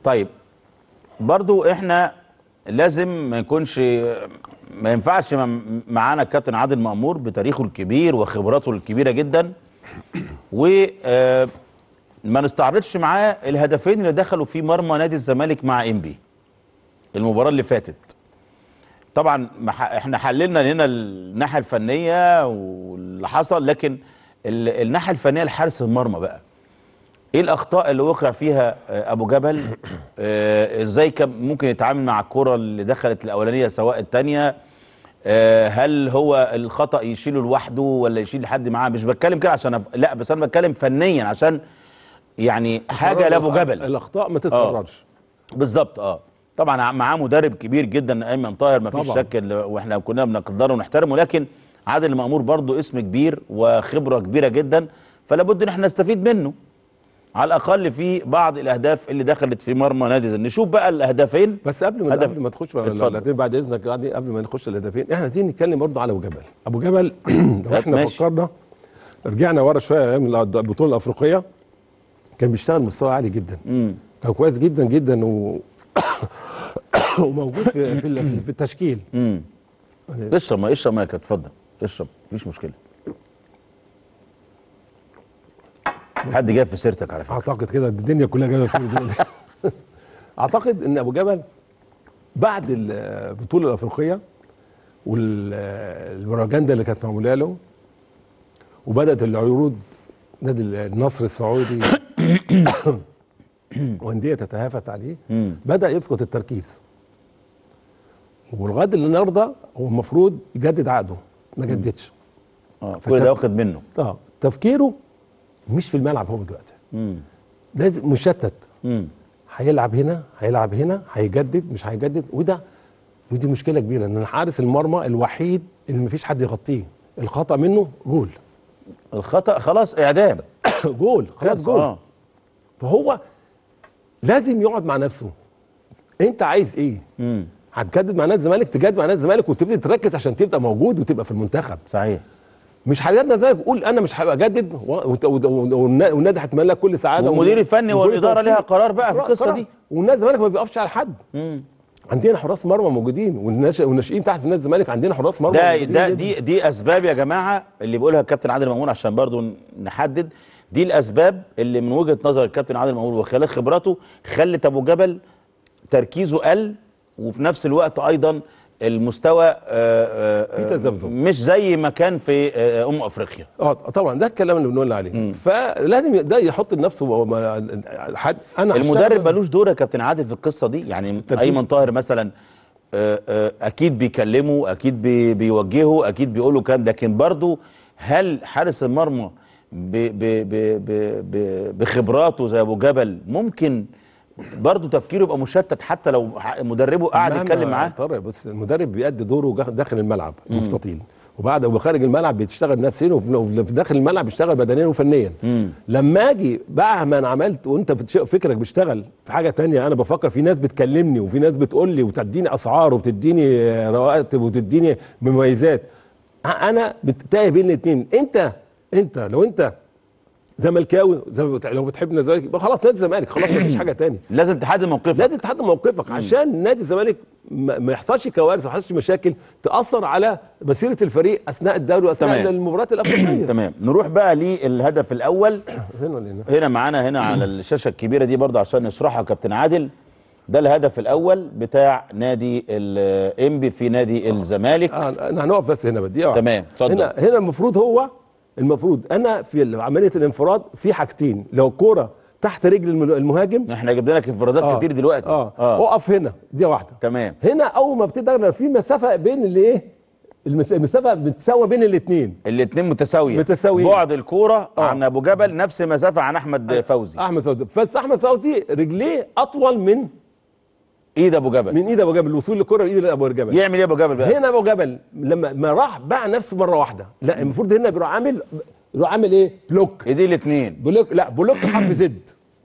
طيب برضو احنا لازم ما يكونش ما ينفعش م- معانا الكابتن عادل مأمور بتاريخه الكبير وخبراته الكبيره جدا و آه، ما نستعرضش معاه الهدفين اللي دخلوا في مرمى نادي الزمالك مع انبي المباراه اللي فاتت طبعا ما ح- احنا حللنا هنا الناحيه الفنيه واللي حصل لكن ال- الناحيه الفنيه لحارس المرمى بقى ايه الاخطاء اللي وقع فيها آه، ابو جبل آه، ازاي كان ممكن يتعامل مع الكره اللي دخلت الاولانيه سواء الثانيه هل هو الخطا يشيله لوحده ولا يشيل حد معاه مش بتكلم كده عشان أف... لا بس انا بتكلم فنيا عشان يعني حاجه لابو جبل الاخطاء ما تتكررش بالظبط اه طبعا معاه مدرب كبير جدا ايمن طاهر ما فيش طبعاً. شك اللي- واحنا كنا بنقدره ونحترمه لكن عادل مأمور برضه اسم كبير وخبره كبيره جدا فلا بد ان احنا نستفيد منه على الاقل في بعض الاهداف اللي دخلت في مرمى نادي الزمالك نشوف بقى الاهدافين بس قبل ما هدف. قبل ما تخش على اتفضل. الهدفين بعد اذنك قاعدين قبل ما نخش الهدفين احنا عايزين نتكلم برضه على ابو جبل ابو جبل لو احنا ماشي. فكرنا رجعنا ورا شويه ايام البطوله الافريقيه كان بيشتغل مستوى عالي جدا امم كان كويس جدا جدا و... وموجود في في, ال- في التشكيل امم اشرب ما اشرب مايك اتفضل اشرب مفيش مشكله حد جاي في سيرتك على فكره اعتقد كده الدنيا كلها جايه في الدنيا. اعتقد ان ابو جبل بعد البطوله الافريقيه والبروجندا اللي كانت معموله له وبدات العروض نادي النصر السعودي وانديه تتهافت عليه مم. بدا يفقد التركيز ولغايه النهارده هو المفروض يجدد عقده ما جددش اه كل ده واخد منه اه تفكيره مش في الملعب هو دلوقتي امم لازم مشتت امم هيلعب هنا هيلعب هنا هيجدد مش هيجدد وده ودي مشكله كبيره ان حارس المرمى الوحيد اللي مفيش حد يغطيه الخطا منه جول الخطا خلاص اعدام جول خلاص جول اه فهو لازم يقعد مع نفسه انت عايز ايه امم هتجدد مع نادي الزمالك تجدد مع نادي الزمالك وتبتدي تركز عشان تبقى موجود وتبقى في المنتخب صحيح مش هتجدد نادي الزمالك قول انا مش هبقى اجدد و- وت- وت- والنا- والنادي هتملك كل سعاده والمدير الفني وكل والاداره توفيق. ليها قرار بقى في القصه قرار. دي والنادي الزمالك ما بيقفش على حد امم عندنا حراس مرمى موجودين والناش- والناشئين تحت في نادي الزمالك عندنا حراس مرمى ده موجودين ده جداً. دي دي اسباب يا جماعه اللي بيقولها الكابتن عادل مأمون عشان برضو نحدد دي الاسباب اللي من وجهه نظر الكابتن عادل مأمون وخلال خبراته خلت ابو جبل تركيزه قل وفي نفس الوقت ايضا المستوى آه، آه، في آه، تذبذب. مش زي ما كان في آه، ام افريقيا اه طبعا ده الكلام اللي بنقول عليه فلازم ده يحط لنفسه وما- حد انا المدرب هشتغل- ملوش دور يا كابتن عادل في القصه دي يعني ايمن طاهر مثلا آه، آه، اكيد بيكلمه اكيد بي- بيوجهه اكيد بيقول له كام لكن برضه هل حارس المرمى ب- ب- ب- ب- ب- بخبراته زي ابو جبل ممكن برضه تفكيره يبقى مشتت حتى لو ح- مدربه قاعد مهما يتكلم معاه طارق بص المدرب بيأدي دوره جا- داخل الملعب مستطيل وبعد وخارج الملعب بيشتغل نفسيا وفي وفي داخل الملعب بيشتغل بدنيا وفنيا مم. لما اجي مهما انا عملت وانت بتش- فكرك بيشتغل في حاجه تانية انا بفكر في ناس بتكلمني وفي ناس بتقول لي وتديني اسعار وبتديني رواتب وتديني مميزات انا تايه بين الاثنين انت انت لو انت زملكاوي زي ما بت- لو بتحب نادي الزمالك يبقى خلاص نادي الزمالك خلاص مفيش حاجه تاني لازم تحدد موقفك لازم تحدد موقفك عشان نادي الزمالك ما ما يحصلش كوارث ما يحصلش مشاكل تاثر على مسيره الفريق اثناء الدوري واثناء تمام. المباريات الافريقيه تمام نروح بقى للهدف الاول هنا ولا هنا؟ هنا معانا هنا على الشاشه الكبيره دي برضه عشان نشرحها كابتن عادل ده الهدف الاول بتاع نادي الانبي في نادي الزمالك آه انا هنقف بس هنا بدي واحدة. تمام، اتفضل. هنا هنا المفروض هو المفروض انا في عمليه الانفراد في حاجتين لو الكوره تحت رجل الم- المهاجم احنا جبنا لك انفرادات كتير دلوقتي اه, اه اقف هنا دي واحده تمام هنا اول ما بتقدر في مسافه بين اللي ايه المس- المسافه بتساوي بين الاثنين الاثنين متساويه متساويين. بعد الكوره آه. عن ابو جبل نفس المسافه عن احمد فوزي احمد فوزي بس احمد فوزي رجليه اطول من ايد ابو جبل من ايد ابو جبل الوصول للكره بايد ابو جبل يعمل ايه ابو جبل بقى هنا ابو جبل لما ما راح باع نفسه مره واحده لا المفروض هنا بيروح عامل بيروح عامل ايه بلوك ايديه الاثنين بلوك لا بلوك حرف زد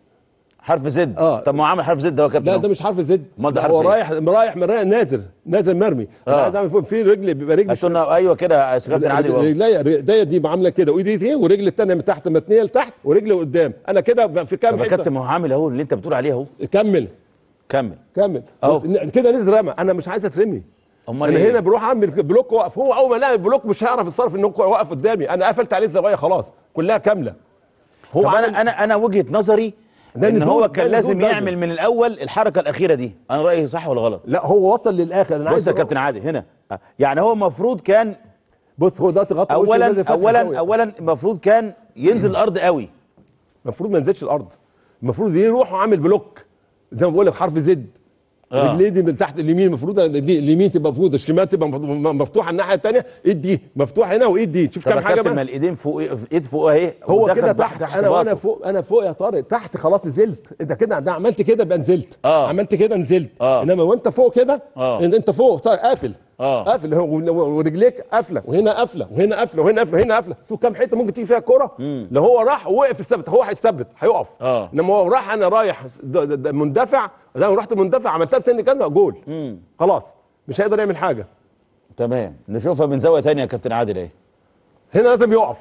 حرف زد آه. طب ما هو عامل حرف زد ده هو كابتن لا أهو. ده مش حرف زد أمال ده لا، حرف هو إيه؟ رايح رايح من رايح نازل نازل مرمي انا آه. عايز اعمل فوق في رجل بيبقى رجل هاتوا لنا ايوه كده يا كابتن عادل وهو. رجليا رجليا دي عامله كده وايدي دي ورجل الثانيه من تحت متنيه لتحت ورجل قدام انا كده في كام طب يا حته كابتن ما هو عامل اهو اللي انت بتقول عليه اهو كمل كمل كمل أهو. بص، إن- كده نزل رمى انا مش عايز اترمي امال انا إيه؟ هنا بروح اعمل بلوك واقف هو اول ما لقى البلوك مش هيعرف يتصرف انه واقف قدامي انا قفلت عليه الزوايا خلاص كلها كامله هو طب عامل- انا انا انا وجهه نظري ده ان نزول- هو ده كان نزول لازم بدري. يعمل من الاول الحركه الاخيره دي انا رايي صح ولا غلط لا هو وصل للاخر انا بص عايز يا كابتن عادل هنا يعني هو المفروض كان بص هو دلوقتي غطى وشه نازل اولا فتح اولا زاوية. اولا المفروض كان ينزل الارض قوي المفروض ما ينزلش الارض المفروض يروح وعامل بلوك زي ما بقول لك حرف زد آه. رجليه دي من تحت اليمين المفروض دي اليمين تبقى مفروض الشمال تبقى مف- مفتوحه الناحيه الثانيه ايد دي مفتوحه هنا وايد دي شوف طب يا كام حاجه كابتن ما بقى الايدين فوق ايد فوق اهي هو ودخل كده تحت تحت انا وانا باطه. فوق انا فوق يا طارق تحت خلاص نزلت انت كده ده عملت كده يبقى نزلت آه. عملت كده نزلت آه. انما وانت فوق كده آه. انت انت فوق طيب قافل آه. قافل هو- ورجليك قافله وهنا قافله وهنا قافله وهنا قافله وهنا قافله شوف كام حته ممكن تيجي فيها الكوره لو هو راح ووقف الثبت هو هيثبت هيقف آه. انما هو راح انا رايح د- د- د- مندفع لما رحت مندفع عملتها تاني كذا جول خلاص مش هيقدر يعمل حاجه تمام نشوفها من زاويه ثانيه يا كابتن عادل اهي هنا لازم يقف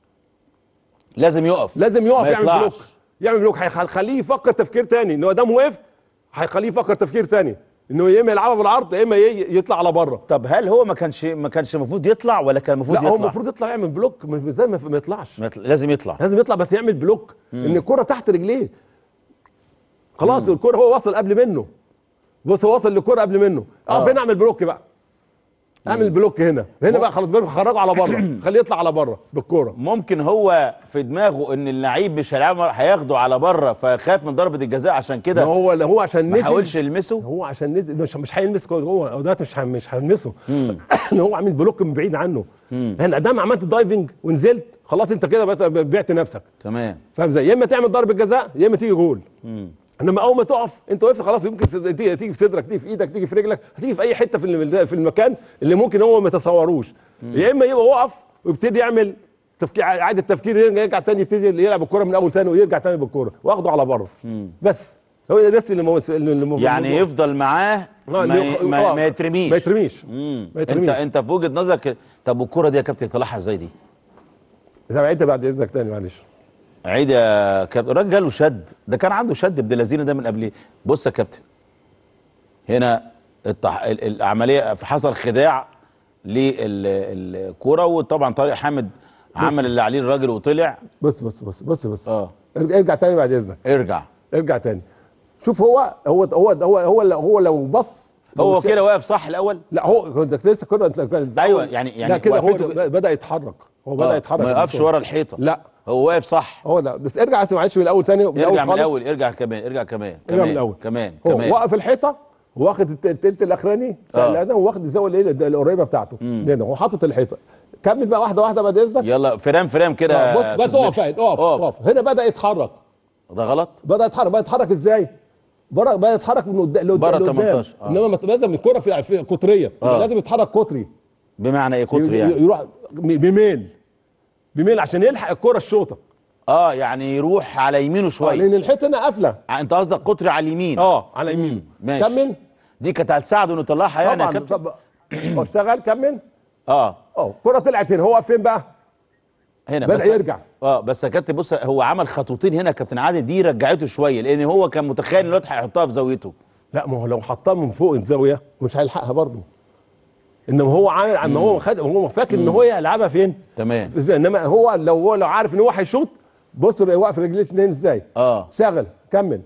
لازم يقف لازم يقف ما يعمل يطلعش. بلوك يعمل بلوك هيخليه يفكر تفكير تاني ان هو دام وقفت هيخليه يفكر تفكير تاني انه يا اما يلعبها بالعرض يا اما ي- يطلع على بره طب هل هو ما كانش ما كانش المفروض يطلع ولا كان المفروض لا يطلع هو المفروض يطلع يعمل بلوك م- زي ما ما يطلعش ما يطلع- لازم يطلع لازم يطلع بس يعمل بلوك ان الكره تحت رجليه خلاص الكره هو وصل قبل منه بص هو وصل للكره قبل منه اقف آه. هنا اعمل بلوك بقى اعمل بلوك هنا هنا بقى خلاص بقى خرجه على بره خليه يطلع على بره بالكوره ممكن هو في دماغه ان اللعيب مش هيلعب هياخده على بره فخاف من ضربه الجزاء عشان ما كده هو هو عشان ما نزل حاولش يلمسه هو عشان نزل مش مش هيلمس كورة. هو هو دلوقتي مش ه- مش هيلمسه ان هو عامل بلوك من بعيد عنه انا ادام عملت دايفنج ونزلت خلاص انت كده بقيت- بعت نفسك تمام فاهم ازاي يا اما تعمل ضربه جزاء يا اما تيجي جول انما اول ما تقف انت وقفت خلاص يمكن تيجي تيجي في صدرك تيجي في ايدك تيجي في رجلك هتيجي في اي حته في الم- في المكان اللي ممكن هو ما يتصوروش يا اما يبقى وقف ويبتدي يعمل تفكير اعاده تفكير يرجع يرجع تاني يبتدي يلعب الكوره من اول تاني ويرجع تاني بالكوره واخده على بره بس هو ده بس اللي مو... اللي مو... يعني الموضوع. يفضل معاه آه، ما, اللي ي- يخ- ما, آه، ما يترميش ما يترميش مم. ما انت يترميش. انت في وجهه نظرك طب والكره دي يا كابتن يطلعها ازاي دي؟ طب انت بعد اذنك تاني معلش عيد يا كابتن الراجل جاله شد ده كان عنده شد ابن الذين ده من قبل بص يا كابتن هنا التح... ال- العمليه حصل خداع للكوره وطبعا طارق حامد عمل اللي عليه الراجل وطلع بص بص بص بص بص اه ارجع ارجع تاني بعد اذنك ارجع ارجع تاني شوف هو هو هو هو هو, لو- هو لو بص هو لو شا- كده واقف صح الاول لا هو كنت لسه كده انت كنت- أيوة، يعني- يعني لا كده هو وقفته ده بدا يتحرك هو بدا آه، يتحرك ما يقفش ورا الحيطه لا هو واقف صح هو ده بس ارجع بس معلش من الاول تاني من ارجع من خالص. الاول ارجع كمان ارجع كمان ارجع كمان من الاول كمان هو كمان وقف الحيطه واخد الت- التلت الاخراني بتاع آه. الادم واخد الزاويه اللي القريبه بتاعته ده هو حاطط الحيطه كمل بقى واحده واحده بعد اذنك يلا فرام فرام كده آه، بص بس تظبيط. اقف فاهم اقف اقف. اقف هنا بدا يتحرك ده غلط بدا يتحرك بدا يتحرك ازاي؟ بره بدا يتحرك من قدام لقدام بره لقدام. 18 آه. انما ما- لازم الكره في في قطريه يبقى آه. لازم يتحرك قطري بمعنى ايه قطر ي- يعني يروح بميل بميل عشان يلحق الكره الشوطه اه يعني يروح على يمينه آه، شويه لان الحيطه هنا قافله آه، انت قصدك قطر على اليمين اه على يمينه ماشي كمل دي كانت هتساعده انه يطلعها يعني يا طبعا كابتن طب هو اشتغل كمل اه اه الكره طلعت هنا هو واقف فين بقى؟ هنا بدأ بس يرجع. اه بس يا كابتن بص هو عمل خطوتين هنا يا كابتن عادل دي رجعته شويه لان هو كان متخيل ان الواد هيحطها في زاويته لا ما هو لو حطها من فوق الزاويه مش هيلحقها برضه انما هو عامل اما هو خد هو فاكر ان هو يلعبها فين؟ تمام انما هو لو هو لو عارف ان هو هيشوط بص بقى واقف رجليه اتنين ازاي اه شغل كمل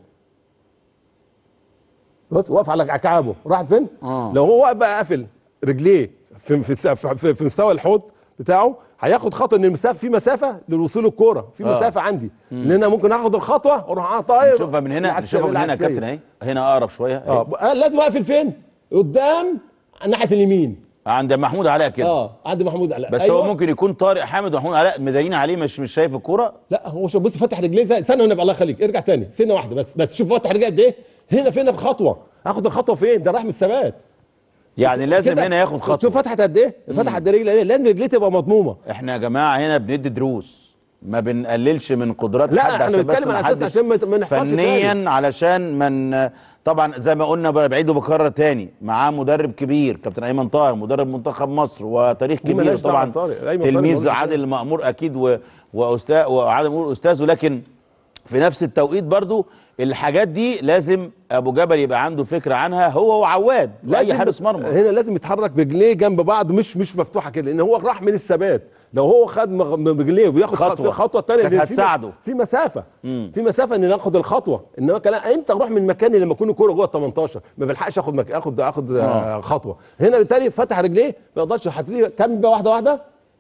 بص واقف على كعبه راحت فين؟ آه. لو هو واقف بقى قافل رجليه في في في, في, في مستوى الحوض بتاعه هياخد خطوه ان المسافه في مسافه للوصول الكوره في آه. مسافه عندي لان انا ممكن اخد الخطوه واروح طاير نشوفها من هنا العكس- نشوفها من هنا يا العكسية. كابتن اهي هنا اقرب شويه اه أهي. ب- لازم اقفل فين؟ قدام ناحيه اليمين عند محمود علاء كده اه عند محمود علاء بس أيوة. هو ممكن يكون طارق حامد ومحمود علاء مدارين عليه مش مش شايف الكوره لا هو شوف بص فتح رجليه زي استنى والنبي الله يخليك ارجع تاني سنه واحده بس بس شوف فتح رجليه قد ايه هنا فين بخطوه اخد الخطوه فين ده راح من الثبات يعني لازم كده. هنا ياخد شوف خطوه فتحت قد ايه فتحت قد ايه رجليه قد إيه؟ لازم رجليه تبقى مضمومه احنا يا جماعه هنا بندي دروس ما بنقللش من قدرات لا، حد احنا عشان بس بنتكلم ما على أساس حدش عشان ما- ما نحصلش فنيا علشان من طبعا زي ما قلنا بعيد وبكرر تاني معاه مدرب كبير كابتن ايمن طاهر مدرب منتخب مصر وتاريخ دي كبير ملهاش دعوة طبعا بطارق. أيمن طارق تلميذ ملوش عادل مأمور اكيد و... واستاذ وعادل مأمور استاذه لكن في نفس التوقيت برضو الحاجات دي لازم ابو جبل يبقى عنده فكره عنها هو وعواد اي حارس مرمى هنا لازم يتحرك برجليه جنب بعض مش مش مفتوحه كده لان هو راح من الثبات لو هو خد مغ- من رجليه وياخد خطوة. خطوه خطوه الثانيه كانت هتساعده. في مسافه في مسافه ان ناخد الخطوه انما كلام امتى اروح من مكاني لما اكون الكوره جوه ال 18 ما بلحقش اخد مك... اخد اخد آه. آه. خطوه هنا بالتالي فتح رجليه ما يقدرش هتلاقيه كمل بقى واحده واحده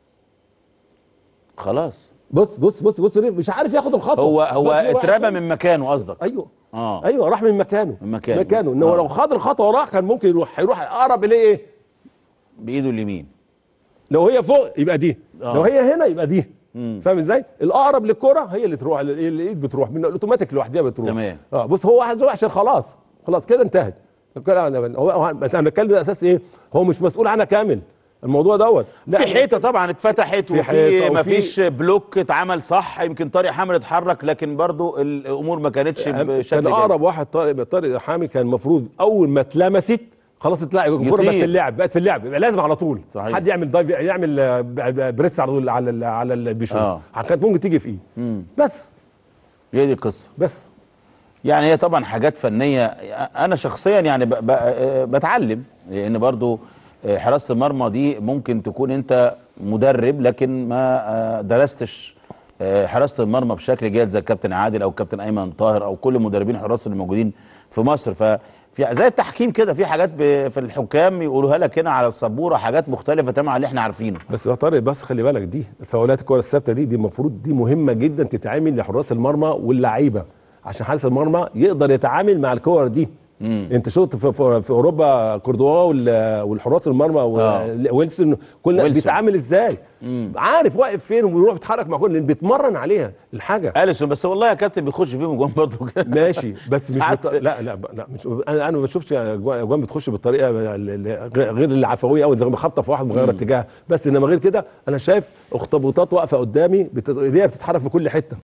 خلاص بص بص بص بص مش عارف ياخد الخطوه هو هو دلوقتي رايح اترمى فين؟ من مكانه قصدك ايوه اه ايوه راح من مكانه من مكانه. مكانه ان هو آه. لو خد الخطوه وراح كان ممكن يروح هيروح اقرب اليه ايه بايده اليمين لو هي فوق يبقى دي آه. لو هي هنا يبقى دي فاهم ازاي الاقرب للكره هي اللي تروح ال- الايد بتروح من الاوتوماتيك لوحدها بتروح تمام. اه بص هو واحد زوج عشان خلاص خلاص كده انتهت الكلام ده- هو هو- انا بتكلم على اساس ايه هو مش مسؤول عنها كامل الموضوع دوت لا، في حيطه طبعا اتفتحت في وفي حيطة ما وفي- فيش بلوك اتعمل صح يمكن طارق حامد اتحرك لكن برضو الامور ما كانتش بشكل كان جيد. اقرب واحد طارق طارق حامي كان المفروض اول ما اتلمست خلاص تطلع الكوره بقت يطير. في اللعب بقت في اللعب يبقى لازم على طول صحيح. حد يعمل دايف يعمل آه، ب- ب- بريس على طول على ال- على البيشوط آه. كانت ممكن تيجي في ايه بس هي دي القصه بس يعني هي طبعا حاجات فنيه انا شخصيا يعني ب- ب- بتعلم لان برضو حراسه المرمى دي ممكن تكون انت مدرب لكن ما درستش حراسه المرمى بشكل جيد زي الكابتن عادل او الكابتن ايمن طاهر او كل مدربين الحراس اللي موجودين في مصر ففي زي التحكيم كده في حاجات ب- في الحكام يقولوها لك هنا على السبوره حاجات مختلفه تماما عن اللي احنا عارفينه بس يا طارق بس خلي بالك دي الفاولات الكره الثابته دي دي المفروض دي مهمه جدا تتعامل لحراس المرمى واللعيبه عشان حارس المرمى يقدر يتعامل مع الكور دي مم. انت شفت في, في, في اوروبا كوردوا وال- والحراس المرمى آه. ويلسون كل ويلسون. بيتعامل ازاي عارف واقف فين وبيروح بيتحرك مع كل لان بيتمرن عليها الحاجه اليسون بس والله يا كابتن بيخش فيهم جوان برضه كده ماشي بس مش ساعات- بط... لا لا لا مش انا انا ما بشوفش اجوان بتخش بالطريقه ال- ال- غير العفويه قوي زي ما خبطه في واحد مغير اتجاه بس انما غير كده انا شايف اخطبوطات واقفه قدامي بت... ايديها بتتحرك في كل حته